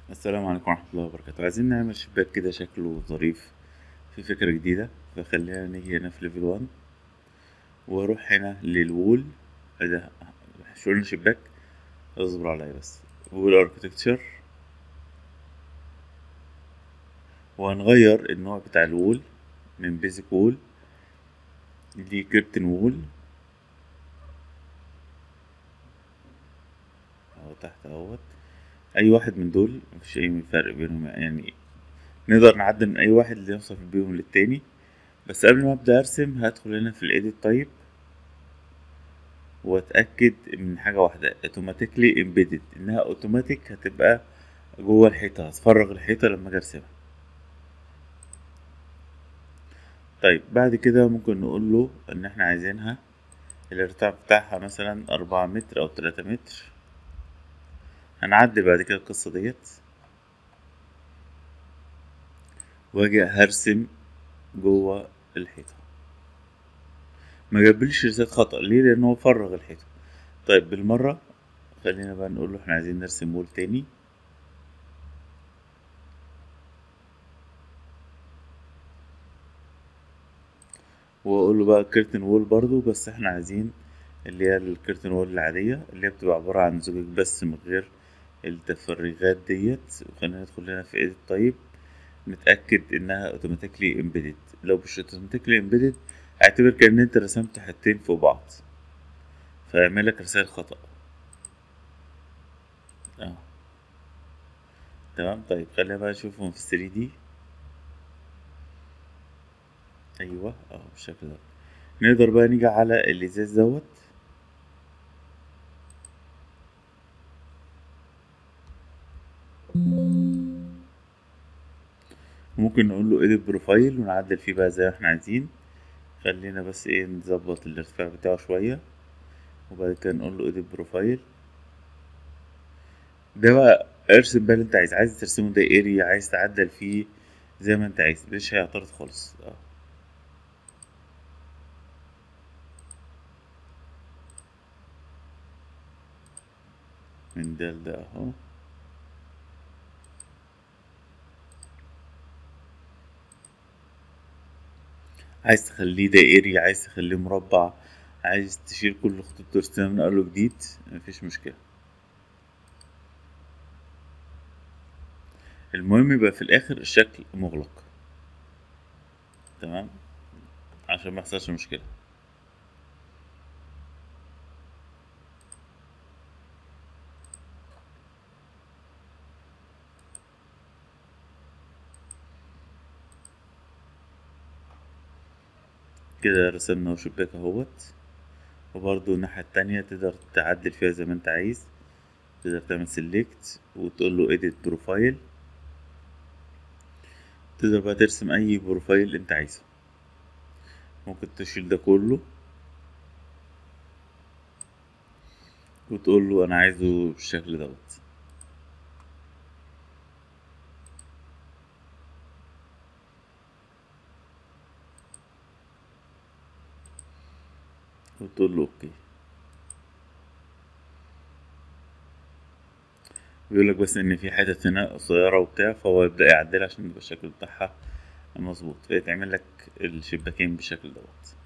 السلام عليكم ورحمة الله وبركاته عايزين نعمل شباك كده شكله ظريف في فكرة جديدة فخلينا نيجي هنا في ليفل 1 واروح هنا للوول ده شو قلنا شباك اصبر عليا بس وول اركتكتشر وهنغير النوع بتاع الوول من بيزك وول دي كيرتن وول اهو تحت اهوت اي واحد من دول مفيش اي فرق بينهم يعني نقدر نعدل من اي واحد اللي يوصل بيهم للتاني بس قبل ما ابدا ارسم هدخل هنا في الايديت تايب واتاكد من حاجه واحده اوتوماتيكلي امبيدد انها اوتوماتيك هتبقى جوه الحيطه هتفرغ الحيطه لما اجي ارسمها طيب بعد كده ممكن نقول له ان احنا عايزينها الارتفاع بتاعها مثلا أربعة متر او تلاتة متر هنعدل بعد كده القصة ديت واجي هرسم جوه الحيطة ما جابليش رسالة خطأ ليه لأن هو فرغ الحيطة طيب بالمرة خلينا بقى نقول له احنا عايزين نرسم وول تاني واقول له بقى كيرتن وول برضو بس احنا عايزين اللي هي الكيرتن وول العادية اللي هي بتبقى عبارة عن زجاج بس من غير التفريغات ديت وخلينا ندخل هنا في ايديت طيب نتأكد انها اوتوماتيكلي امبيدد لو مش اوتوماتيكلي امبيدد اعتبر كأن انت رسمت حتتين فوق بعض فيعمل لك رسائل خطأ اه تمام طيب خلينا بقى نشوفهم في 3 دي ايوه اه بالشكل ده نقدر بقى نيجي على الازاز دوت ممكن نقول له edit بروفايل ونعدل فيه بقى زي ما احنا عايزين خلينا بس ايه نظبط الارتفاع بتاعه شوية وبعد كده نقول له edit بروفايل ده بقى ارسم بقى اللي انت عايز عايز ترسمه دائري عايز تعدل فيه زي ما انت عايز مش هيعترض خالص اه من ده لده اهو عايز تخليه دائري عايز تخليه مربع عايز تشيل كل خطوط ترسمها من اول وجديد مفيش مشكلة المهم يبقى في الاخر الشكل مغلق تمام عشان ما يحصلش مشكلة كده رسمنا شباك اهوت وبرضو الناحية التانية تقدر تعدل فيها زي ما انت عايز تقدر تعمل سيلكت وتقول له edit بروفايل تقدر بقى ترسم اي بروفايل انت عايزه ممكن تشيل ده كله وتقول له انا عايزه بالشكل دوت وتقول له اوكي بيقول لك بس ان في حتت هنا قصيره وبتاع فهو يبدا يعدلها عشان يبقى الشكل بتاعها مظبوط فيتعمل لك الشباكين بالشكل دوت